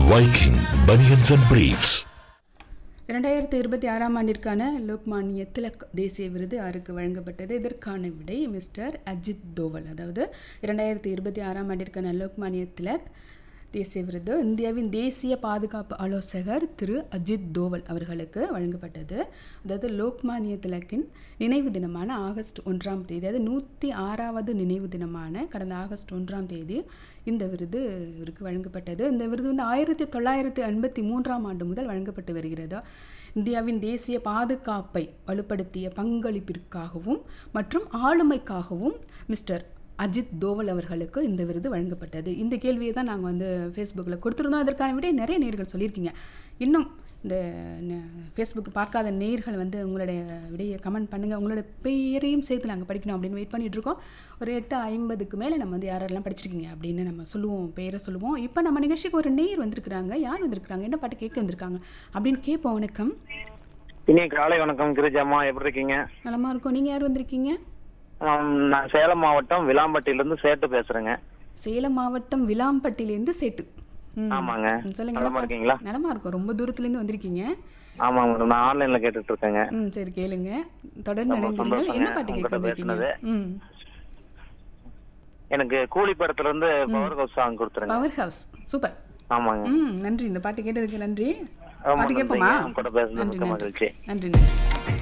Viking Bunions and Briefs. இரண்டாயிரத்தி இருபத்தி ஆறாம் ஆண்டிற்கான லோக்மானிய திலக் தேசிய விருது யாருக்கு வழங்கப்பட்டது இதற்கான விடை மிஸ்டர் அஜித் தோவல் அதாவது இரண்டாயிரத்தி இருபத்தி ஆறாம் ஆண்டிற்கான லோக்மானிய திலக் தேசிய விருது இந்தியாவின் தேசிய பாதுகாப்பு ஆலோசகர் திரு அஜித் தோவல் அவர்களுக்கு வழங்கப்பட்டது அதாவது லோக்மானிய திலக்கின் நினைவு தினமான ஆகஸ்ட் ஒன்றாம் தேதி அதாவது நூற்றி ஆறாவது நினைவு தினமான கடந்த ஆகஸ்ட் ஒன்றாம் தேதி இந்த விருது இவருக்கு வழங்கப்பட்டது இந்த விருது வந்து ஆயிரத்தி தொள்ளாயிரத்தி எண்பத்தி மூன்றாம் ஆண்டு முதல் வழங்கப்பட்டு வருகிறது இந்தியாவின் தேசிய பாதுகாப்பை வலுப்படுத்திய பங்களிப்பிற்காகவும் மற்றும் ஆளுமைக்காகவும் மிஸ்டர் அஜித் தோவல் அவர்களுக்கு இந்த விருது வழங்கப்பட்டது இந்த கேள்வியை தான் நாங்கள் வந்து ஃபேஸ்புக்கில் கொடுத்துருந்தோம் அதற்கான விட நிறைய நேர்கள் சொல்லியிருக்கீங்க இன்னும் இந்த ஃபேஸ்புக் பார்க்காத நேர்கள் வந்து உங்களுடைய விடையை கமெண்ட் பண்ணுங்கள் உங்களோட பேரையும் சேர்த்து நாங்கள் படிக்கணும் அப்படின்னு வெயிட் பண்ணிட்டு இருக்கோம் ஒரு எட்டு ஐம்பதுக்கு மேலே நம்ம வந்து யாரெல்லாம் படிச்சிருக்கீங்க அப்படின்னு நம்ம சொல்லுவோம் பேரை சொல்லுவோம் இப்போ நம்ம நிகழ்ச்சிக்கு ஒரு நேர் வந்திருக்கிறாங்க யார் வந்திருக்கிறாங்க என்ன பாட்டு கேட்க வந்திருக்காங்க அப்படின்னு கேட்போம் வணக்கம் இனிய காலை வணக்கம் கிரிஜாமா எப்படி இருக்கீங்க நலமா இருக்கோம் நீங்கள் யார் வந்திருக்கீங்க ஆம், நான் சேலம் மாவட்டம் விளாம்பட்டியில இருந்து சேட்டு பேசுறேங்க சேலம் மாவட்டம் விளாம்பட்டிலேருந்து சேட்டு ம். ஆமாங்க ம், சொல்லுங்க நலமா என்ன இருக்கீங்களா பாட்டு? நலமா இருக்கும் ரொம்ப தூரத்துலேருந்து வந்திருக்கீங்க ஆமாங்க மேடம் நான் ஆன்லைன்ல கேட்டுட்டு இருக்கேங்க ம் சரி கேளுங்க தொடர்ந்து ரொம்ப இணைந்தீர்கள் சந்தோஷங்க, என்ன பாட்டு கேட்க உங்ககிட்ட வந்திருக்கீங்க பேசுனது. ம் எனக்கு கூலி படத்துல இருந்து பவர் ஹவுஸ் சாங் கொடுத்துருங்க பவர் ஹவுஸ் சூப்பர் ஆமாங்க ம் நன்றி இந்த பாட்டு கேட்டதுக்கு நன்றி ரொம்ப பாட்டு கேட்போமா நன்றிங்க. உங்க கூட பேசுனது நன்றி மிக்க நன்றி மகிழ்ச்சி. நன்றி நன்றி